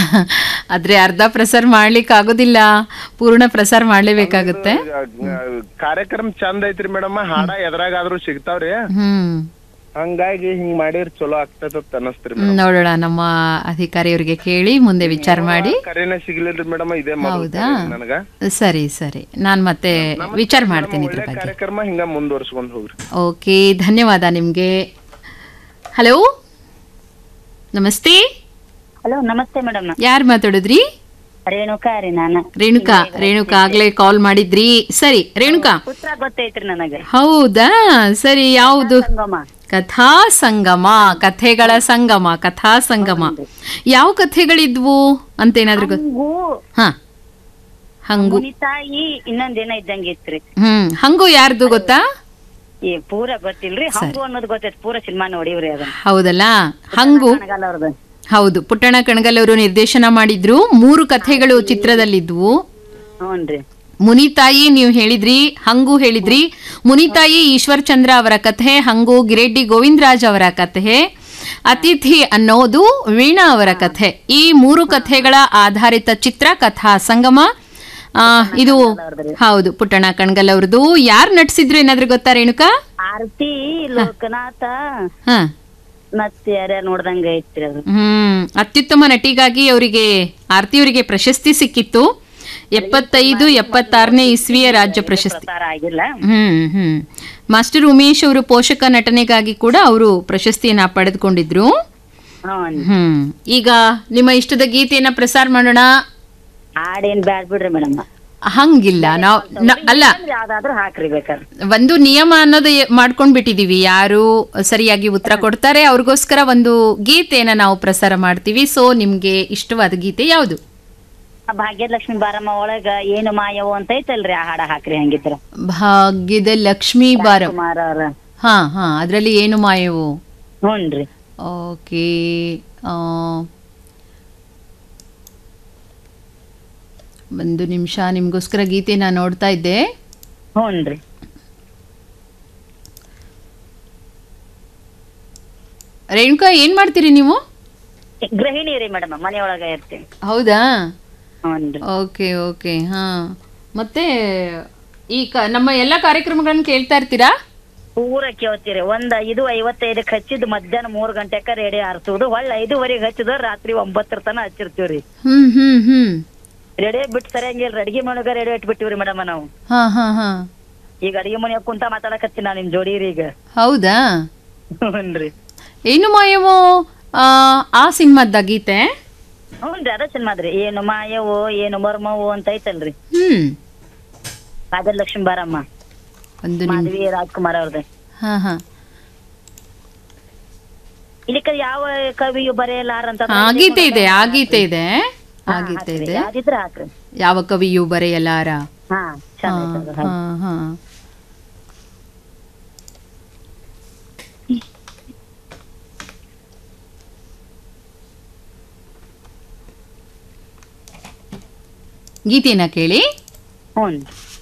ಆದ್ರೆ ಅರ್ಧ ಪ್ರಸಾರ ಮಾಡ್ಲಿಕ್ಕೆ ಆಗೋದಿಲ್ಲ ಪೂರ್ಣ ಪ್ರಸಾರ ಮಾಡ್ಲೇಬೇಕಾಗುತ್ತೆ ಕಾರ್ಯಕ್ರಮ ಚಂದ ಐತ್ರಿ ಮೇಡಮ್ ಹಾಡ ಎದ್ರಾಗಾದ್ರೂ ಸಿಗ್ತಾವ್ರಿ ಹ್ಮ್ ಹಂಗಾಗಿ ಹಿಂಗ್ ಮಾಡಿರ್ ಚಲೋ ಆಗ್ತದ ಅನಸ್ತ್ರಿ ಹ್ಮ್, ನೋಡೋಣ ನಮ್ಮ ಅಧಿಕಾರಿಯವರಿಗೆ ಕೇಳಿ ಮುಂದೆ ವಿಚಾರ ಮಾಡಿ ಕರೆನೇ ಸಿಗ್ಲಿಲ್ರಿ ಮೇಡಮ್ ಇದೇ ಮೊದಲು ಹೌದಾ ಕರೆ ನನಗ ಸರಿ ಸರಿ ನಾನು ಮತ್ತೆ ವಿಚಾರ ಮಾಡ್ತೀನಿ ಇದ್ರ ಒಳ್ಳೆ ಬಗ್ಗೆ ಕಾರ್ಯಕ್ರಮ ಹಿಂಗ ಮುಂದುವರ್ಸ್ಕೊಂಡ್ ಹೋಗ್ರಿ ಓಕೆ ಧನ್ಯವಾದ ನಿಮಗೆ ಹಲೋ ನಮಸ್ತೆ ಹಲೋ ನಮಸ್ತೆ ಮೇಡಮ್ ಯಾರು ಮಾತಾಡಿದ್ರಿ ರೇಣುಕಾ ರೀ ನಾನು ರೇಣುಕಾ ರೇಣುಕಾ ಆಗ್ಲೇ ಕಾಲ್ ಮಾಡಿದ್ರಿ ಸರಿ ರೇಣುಕಾ ಪುತ್ರ ಗೊತ್ತೈತ್ರಿ ನನಗೆ ಹೌದಾ ಸರಿ ಯಾವುದು ಸಂಗಮ ಕಥಾ ಸಂಗಮ ಕಥೆಗಳ ಸಂಗಮ ಕಥಾ ಸಂಗಮ ಯಾವ ಕಥೆಗಳಿದ್ವು ಅಂತ ಏನಾದ್ರು ಗೊತ್ತ ಹಂಗು ಹಾ ಹಂಗು ಮುನಿತಾಯಿ ಇನ್ನೊಂದೇನ ಇದ್ದಂಗೆ ಇತ್ರಿ ಹ್ಮ್ ಹಂಗು ಯಾರ್ದು ಗೊತ್ತಾ ಈ ಪೂರ ಗೊತ್ತಿಲ್ರಿ ಹಂಗು ಅನ್ನೋದು ಗೊತ್ತೈತಿ ಪೂರ ಸಿನಿಮಾ ನೋಡಿವ್ರಿ ಅದನ್ನ ಹೌದಲ್ಲ ಹಂಗು ಕಣಗಾಲ ಅವ್ರದ್ದು ಹೌದು ಪುಟ್ಟಣ ಕಣಗಲ್ ಅವರು ನಿರ್ದೇಶನ ಮಾಡಿದ್ರು ಮೂರು ಕಥೆಗಳು ಚಿತ್ರದಲ್ಲಿದ್ವು ಹ್ಞೂನ್ರಿ ಮುನಿತಾಯಿ ನೀವು ಹೇಳಿದ್ರಿ ಹಂಗು ಹೇಳಿದ್ರಿ ಮುನಿತಾಯಿ ಈಶ್ವರ್ ಚಂದ್ರ ಅವರ ಕಥೆ ಹಂಗು ಗಿರೆಡ್ಡಿ ಗೋವಿಂದರಾಜ್ ಅವರ ಕಥೆ ಅತಿಥಿ ಅನ್ನೋದು ವೀಣಾ ಅವರ ಕಥೆ ಈ ಮೂರು ಕಥೆಗಳ ಆಧಾರಿತ ಚಿತ್ರ ಕಥಾ ಸಂಗಮ ಆ, ಇದು ಹೌದು ಪುಟ್ಟಣ ಕಣ್ಗಲ್ ಅವ್ರದ್ದು ಯಾರು ನಟಿಸಿದ್ರು ಏನಾದ್ರು ಗೊತ್ತಾ ರೇಣುಕಾ ಆರತಿ ಲೋಕನಾಥ ಹಾ ಮತ್ತೆ ಯಾರ್ಯಾರು ನೋಡ್ದಂಗ ಐತ್ರಿ ಅದು ಹ್ಮ್ ಅತ್ಯುತ್ತಮ ನಟಿಗಾಗಿ ಅವರಿಗೆ ಆರತಿ ಅವರಿಗೆ ಪ್ರಶಸ್ತಿ ಸಿಕ್ಕಿತ್ತು ಎಪ್ಪತ್ತೈದು ಎಪ್ಪತ್ತಾರನೇ ಇಸ್ವಿಯ ರಾಜ್ಯ ಪ್ರಶಸ್ತಿ ಪ್ರಸಾರ ಆಗಿಲ್ಲ ಹ್ಮ್ ಹ್ಮ್ ಮಾಸ್ಟರ್ ಉಮೇಶ್ ಅವರು ಪೋಷಕ ನಟನೆಗಾಗಿ ಕೂಡ ಅವರು ಪ್ರಶಸ್ತಿಯನ್ನ ಪಡೆದುಕೊಂಡಿದ್ರು ಹ್ಞೂ ಹ್ಮ್ ಈಗ ನಿಮ್ಮ ಇಷ್ಟದ ಗೀತೆಯನ್ನ ಪ್ರಸಾರ ಮಾಡೋಣ ಹಾಡೇನ್ ಬ್ಯಾಡ್ ಬಿಡ್ರಿ ಮೇಡಮ್ ಹಂಗಿಲ್ಲ ನಾವು ಅಲ್ಲ ಯಾವ್ದಾದ್ರು ಹಾಕ್ರಿ ಬೇಕಾದ್ರೆ ಒಂದು ನಿಯಮ ಅನ್ನೋದು ಎ- ಮಾಡ್ಕೊಂಡ್ ಬಿಟ್ಟಿದೀವಿ ಯಾರು ಸರಿಯಾಗಿ ಉತ್ತರ ಕೊಡ್ತಾರೆ ಅವ್ರಿಗೋಸ್ಕರ ಒಂದು ಗೀತೆಯನ್ನ ನಾವು ಪ್ರಸಾರ ಮಾಡ್ತೀವಿ ಸೊ ನಿಮ್ಗೆ ಇಷ್ಟವಾದ ಗೀತೆ ಯಾವುದು ಆ ಭಾಗ್ಯಲಕ್ಷ್ಮಿ ಬಾರಮ್ಮ ಒಳಗ ಏನು ಮಾಯವು ಅಂತ ಐತಲ್ರಿ ಆ ಹಾಡ ಹಾಕ್ರಿ ಹಂಗಿದ್ರ ಭಾಗ್ಯದ ಲಕ್ಷ್ಮೀ ಬಾರ ಕುಮಾರ ಅವ್ರ ಹಾ ಹಾ ಅದ್ರಲ್ಲಿ ಏನು ಮಾಯವು ಹ್ಞೂನ್ರಿ ಓಕೆ ಒಂದು ನಿಮಿಷ ನಿಮ್ಗೋಸ್ಕರ ಗೀತೆ ನಾನು ನೋಡ್ತಾ ಇದ್ದೆ ಹ್ಞೂನ್ರಿ ರೇಣುಕಾ ಏನ್ ಮಾಡ್ತೀರಿ ನೀವು ಗೃಹಿಣಿ ರೀ ಮೇಡಮ್ ಮನೆಯೊಳಗ ಇರ್ತೀನಿ ಹೌದಾ ಹ್ಞೂನ್ರಿ ಓಕೆ ಓಕೆ ಹಾ ಮತ್ತೆ ಈ ಕ ನಮ್ಮ ಎಲ್ಲ ಕಾರ್ಯಕ್ರಮಗಳನ್ನ ಕೇಳ್ತಾ ಇರ್ತೀರಾ ಪೂರ ಕೇಳ್ತೀರಿ ಒಂದ್ ಐದು ಐವತ್ತೈದಕ್ಕೆ ಹಚ್ಚಿದ್ ಮಧ್ಯಾಹ್ನ ಮೂರ್ ಗಂಟೆಕ ರೇಡಿಯೋ ಆರ್ಸುದು ಹೊಳ್ಳ ಐದುವರೆಗೆ ಹಚ್ಚಿದ ರಾತ್ರಿ ಒಂಬತ್ತರ ತನ ಹಚ್ಚಿರ್ತೀವ್ರಿ ಹ್ಮ್ ಹ್ಮ್ ಹ್ಮ್ ರೇಡಿಯೋ ಬಿಟ್ಟು ಸರಿಯಂಗಿಲ್ಲ ಅಡಿಗೆ ಮನೆಗ ರೇಡಿಯೋ ಇಟ್ಬಿಟ್ಟಿವ್ರಿ ಮೇಡಮ್ ನಾವು ಹಾ ಹಾ ಹಾ ಈಗ ಅಡಿಗೆ ಮನೆಯಾಗ ಕುಂತ ಮಾತಾಡಕತ್ತೀನಿ ನಾನು ನಿಮ್ ಜೋಡಿರಿ ಈಗ ಹೌದಾ ಹ್ಞೂನ್ರಿ ಏನು ಮಾಯವು ಆ, ಆ ಸಿನಿಮಾದ ಗೀತೆ ಹ್ಞೂನ್ರಿ ಅದ ಸಿನಿಮಾದ್ರಿ ಏನು ಮಾಯವು ಏನು ಮರ್ಮವು ಅಂತ ಐತಲ್ರಿ ಹ್ಮ್ ರಾಜಲಕ್ಷ್ಮಿ ಬಾರಮ್ಮ ಒಂದು ನಿಮ್ ಮಾಧವಿ ರಾಜ್ಕುಮಾರ್ ಅವ್ರದ್ದು ಹಾ ಹಾ ಇಲ್ಲಿಕ ಯಾವ ಕವಿಯು ಬರೆಯಲಾರ ಅಂತ ಆ ಗೀತೆ ಇದೆ ಆ ಗೀತೆ ಇದೆ ಆ ಗೀತೆ ಇದೆ ಯಾವ್ದಿದ್ರ ಹಾಕ್ರಿ ಯಾವ ಕವಿಯೂ ಬರೆಯಲಾರ ಹಾ ಹಾ ಚಂದ ಐತದ. ಹಾ ಹಾ ಗೀತೆಯನ್ನ ಕೇಳಿ ಹ್ಞೂ